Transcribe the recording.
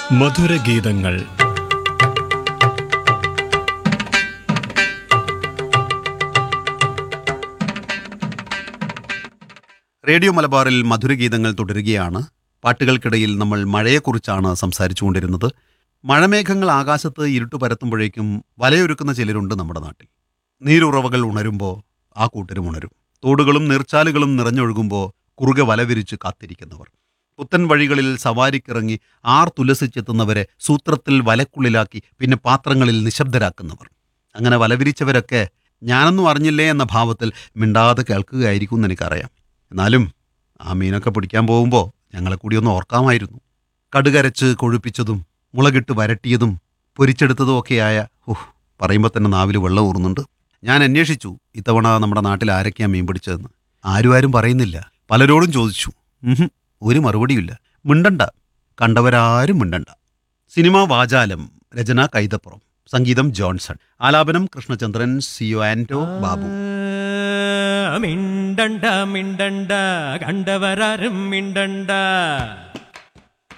മധുരഗീതങ്ങൾ റേഡിയോ മലബാറിൽ മധുരഗീതങ്ങൾ തുടരുകയാണ് പാട്ടുകൾക്കിടയിൽ നമ്മൾ മഴയെക്കുറിച്ചാണ് സംസാരിച്ചുകൊണ്ടിരുന്നത് മഴമേഘങ്ങൾ ആകാശത്ത് ഇരുട്ട് പരത്തുമ്പോഴേക്കും വലയൊരുക്കുന്ന ചിലരുണ്ട് നമ്മുടെ നാട്ടിൽ നീരുറവകൾ ഉണരുമ്പോൾ ആ കൂട്ടരും ഉണരും തോടുകളും നീർച്ചാലുകളും നിറഞ്ഞൊഴുകുമ്പോൾ കുറുകെ വല വിരിച്ച് കാത്തിരിക്കുന്നവർ പുത്തൻ വഴികളിൽ സവാരിക്കിറങ്ങി ആർ തുലസിച്ചെത്തുന്നവരെ സൂത്രത്തിൽ വലക്കുള്ളിലാക്കി പിന്നെ പാത്രങ്ങളിൽ നിശബ്ദരാക്കുന്നവർ അങ്ങനെ വലവിരിച്ചവരൊക്കെ ഞാനൊന്നും അറിഞ്ഞില്ലേ എന്ന ഭാവത്തിൽ മിണ്ടാതെ കേൾക്കുകയായിരിക്കും എന്ന് എനിക്കറിയാം എന്നാലും ആ മീനൊക്കെ പിടിക്കാൻ പോകുമ്പോൾ ഞങ്ങളെ കൂടി ഒന്ന് ഓർക്കാമായിരുന്നു കടുകരച്ച് കൊഴുപ്പിച്ചതും മുളകിട്ട് വരട്ടിയതും പൊരിച്ചെടുത്തതും ഒക്കെയായ ഓഹ് പറയുമ്പോൾ തന്നെ നാവിൽ വെള്ളം ഊറുന്നുണ്ട് ഞാൻ അന്വേഷിച്ചു ഇത്തവണ നമ്മുടെ നാട്ടിൽ ആരൊക്കെയാണ് മീൻ പിടിച്ചതെന്ന് ആരും ആരും പറയുന്നില്ല പലരോടും ചോദിച്ചു ഉഹും, ഒരു മറുപടിയില്ല മിണ്ടണ്ട കണ്ടവരാരും മിണ്ടണ്ട സിനിമ വാചാലം രചന കൈതപ്പുറം സംഗീതം ജോൺസൺ ആലാപനം കൃഷ്ണചന്ദ്രൻ സിയോ ആൻറ്റോ ബാബു ആ, മിണ്ടണ്ട മിണ്ടണ്ട കണ്ടവരാരും മിണ്ടണ്ട